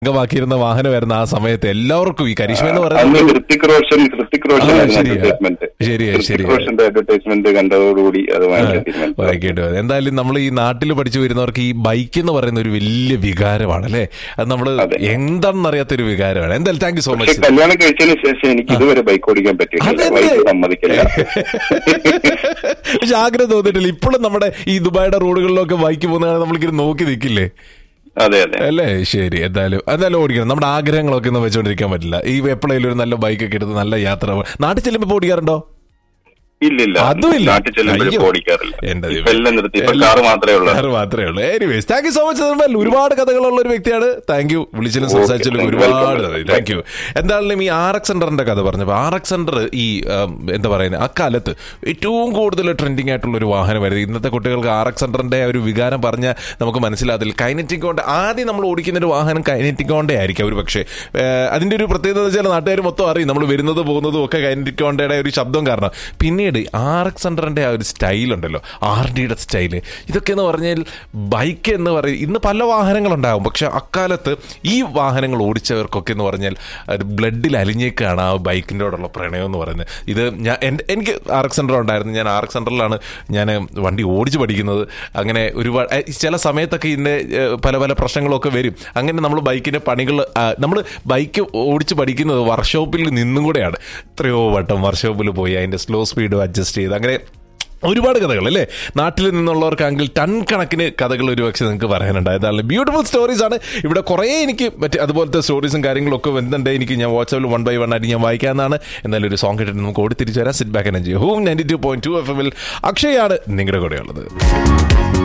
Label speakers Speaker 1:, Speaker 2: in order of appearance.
Speaker 1: അംഗമാക്കിയിരുന്ന വാഹനമായിരുന്നു ആ സമയത്ത് എല്ലാവർക്കും ഈ കരിഷ്മ എന്ന്
Speaker 2: അന്ന്
Speaker 1: പറയുന്നത്
Speaker 2: ഹൃത്തിക് റോഷൻ ഹൃത്തിക് റോഷൻ
Speaker 1: ആ,
Speaker 2: ആയിരുന്നു
Speaker 1: ശരിയാ.
Speaker 2: അഡ്വർടൈസ്മെന്റ്
Speaker 1: ശരിയാ,
Speaker 2: ഹൃത്തിക്
Speaker 1: ശരിയാ.
Speaker 2: റോഷന്റെ അഡ്വർടൈസ്മെന്റ് കണ്ടതോടുകൂടി അത് വാങ്ങിക്കാൻ തീരുമാനിച്ചു
Speaker 1: വായിക്കേണ്ടി വരും എന്തായാലും നമ്മൾ ഈ നാട്ടിൽ പഠിച്ചു വരുന്നവർക്ക് ഈ ബൈക്ക് എന്ന് പറയുന്ന ഒരു വലിയ വികാരമാണ് അല്ലേ അത് നമ്മൾ
Speaker 2: അതെ.
Speaker 1: എന്താണെന്ന് അറിയാത്ത ഒരു വികാരമാണ് എന്തായാലും താങ്ക് യു സോ
Speaker 2: പക്ഷെ
Speaker 1: മച്ച്
Speaker 2: കല്യാണം കഴിച്ചതിന് ശേഷം എനിക്ക് ഇതുവരെ ബൈക്ക് ഓടിക്കാൻ പറ്റിയിട്ടില്ല
Speaker 1: അതെന്ത്?
Speaker 2: വൈഫ് സമ്മതിക്കില്ല
Speaker 1: പക്ഷെ ആഗ്രഹം തോന്നിയിട്ടില്ല ഇപ്പോഴും നമ്മുടെ ഈ ദുബായുടെ റോഡുകളിലൊക്കെ ബൈക്ക് പോകുന്ന നമ്മളിങ്ങനെ നോക്കി നിൽക്കില്ലേ
Speaker 2: അതെ അതെ
Speaker 1: അല്ലേ ശരി എന്തായാലും എന്തായാലും ഓടിക്കണം നമ്മുടെ ആഗ്രഹങ്ങളൊക്കെ ഒന്നും വെച്ചോണ്ടിരിക്കാൻ പറ്റില്ല ഈ എപ്പോഴെങ്കിലും ഒരു നല്ല ബൈക്ക് ഒക്കെ എടുത്ത് നല്ല യാത്ര പോ- നാട്ടിൽ ചെല്ലുമ്പോൾ ഇപ്പോൾ ഓടിക്കാറുണ്ടോ
Speaker 2: ഇല്ലില്ല
Speaker 1: അതുമില്ല.
Speaker 2: നാട്ടിൽ ചെല്ലുമ്പോഴും
Speaker 1: അയ്യോ.
Speaker 2: ഓടിക്കാറില്ല
Speaker 1: എന്റെ
Speaker 2: ഇപ്പൊ
Speaker 1: ദൈവമേ.
Speaker 2: എല്ലാം നിർത്തി ഇപ്പൊ
Speaker 1: എല്ലാം-
Speaker 2: കാറ് മാത്രമേ ഉള്ളൂ
Speaker 1: കാറ് മാത്രമേ ഉള്ളൂ anyways thank you so much Nirmal ഒരുപാട് കഥകളുള്ള ഒരു വ്യക്തിയാണ് താങ്ക് യു വിളിച്ചാലും
Speaker 2: Okay,
Speaker 1: സംസാരിച്ചാലും
Speaker 2: thank you.
Speaker 1: ഒരുപാട്
Speaker 2: Welcome.
Speaker 1: താങ്ക് യു എന്തായാലും ഈ ആർ എക്സ് സെന്ററിന്റെ കഥ പറഞ്ഞപ്പോൾ ആർ എക്സ് സെന്റർ ഈ ഉം, എന്താ പറയുന്നത് അക്കാലത്ത് ഏറ്റവും കൂടുതൽ ട്രെൻഡിങ് ആയിട്ടുള്ള ഒരു വാഹനമായിരുന്നു ഇന്നത്തെ കുട്ടികൾക്ക് ആർ എക്സ് സെന്ററിന്റെ ഒരു വികാരം പറഞ്ഞാൽ നമുക്ക് മനസ്സിലാകത്തില്ല കൈനറ്റിക് കൊണ്ട് ആദ്യം നമ്മൾ ഓടിക്കുന്ന ഒരു വാഹനം കൈനറ്റിക് കൊണ്ടേ ആയിരിക്കും അവർ പക്ഷേ ഏഹ്, അതിന്റെ ഒരു പ്രത്യേകത എന്ന് വെച്ചാൽ നാട്ടുകാർ മൊത്തം അറിയും നമ്മൾ വരുന്നത് പോകുന്നതും ഒക്കെ കൈനറ്റിക് കൊണ്ടയുടെ ഒരു ശബ്ദം കാരണം പിന്നീട് ആർ എക്സ് സെന്ററിന്റെ ആ ഒരു സ്റ്റൈൽ ഉണ്ടല്ലോ ആർ ഡിയുടെ സ്റ്റൈല് ഇതൊക്കെ എന്ന് പറഞ്ഞാൽ ബൈക്ക് എന്ന് പറയും ഇന്ന് പല വാഹനങ്ങളുണ്ടാകും പക്ഷെ അക്കാലത്ത് ഈ വാഹനങ്ങൾ ഓടിച്ചവർക്കൊക്കെ എന്ന് പറഞ്ഞാൽ ഒരു ബ്ലഡിൽ അലിഞ്ഞേക്കാണ് ആ ബൈക്കിൻ്റെയോടുള്ള പ്രണയം എന്ന് പറയുന്നത് ഇത് ഞാൻ എൻ്റെ എനിക്ക് ആർ എക്സ് സെൻറ്റർ ഉണ്ടായിരുന്നു ഞാൻ ആർ എക്സ് സെൻറ്ററിലാണ് ഞാൻ വണ്ടി ഓടിച്ച് പഠിക്കുന്നത് അങ്ങനെ ഒരുപാട് ഏ, ചില സമയത്തൊക്കെ ഇതിൻ്റെ ഏ, പല പല പ്രശ്നങ്ങളൊക്കെ വരും അങ്ങനെ നമ്മൾ ബൈക്കിൻ്റെ പണികൾ നമ്മൾ ബൈക്ക് ഓടിച്ച് പഠിക്കുന്നത് വർക്ക്ഷോപ്പിൽ നിന്നും കൂടെയാണ് എത്രയോ വട്ടം വർക്ക്ഷോപ്പിൽ പോയി അതിൻ്റെ സ്ലോ സ്പീഡ് അഡ്ജസ്റ്റ് ചെയ്ത് അങ്ങനെ ഒരുപാട് കഥകൾ അല്ലേ നാട്ടിൽ നിന്നുള്ളവർക്കാണെങ്കിൽ ടൺ കണക്കിന് കഥകൾ ഒരുപക്ഷെ നിങ്ങൾക്ക് പറയാനുണ്ട് അതാണ് ബ്യൂട്ടിഫുൾ സ്റ്റോറീസ് ആണ് ഇവിടെ കുറേ എനിക്ക് മറ്റേ അതുപോലത്തെ സ്റ്റോറീസും കാര്യങ്ങളും ഒക്കെ വരുന്നുണ്ട് എനിക്ക് ഞാൻ വാട്സാപ്പിൽ വൺ ബൈ വൺ ആയിട്ട് ഞാൻ വായിക്കാമെന്നാണ് എന്നാലും ഒരു സോങ് കേട്ടിട്ട് നമുക്ക് ഓടി തിരിച്ചു വരാം sit back energy home ninety two point two F എമ്മിൽ അക്ഷയാണ് നിങ്ങളുടെ കൂടെയുള്ളത്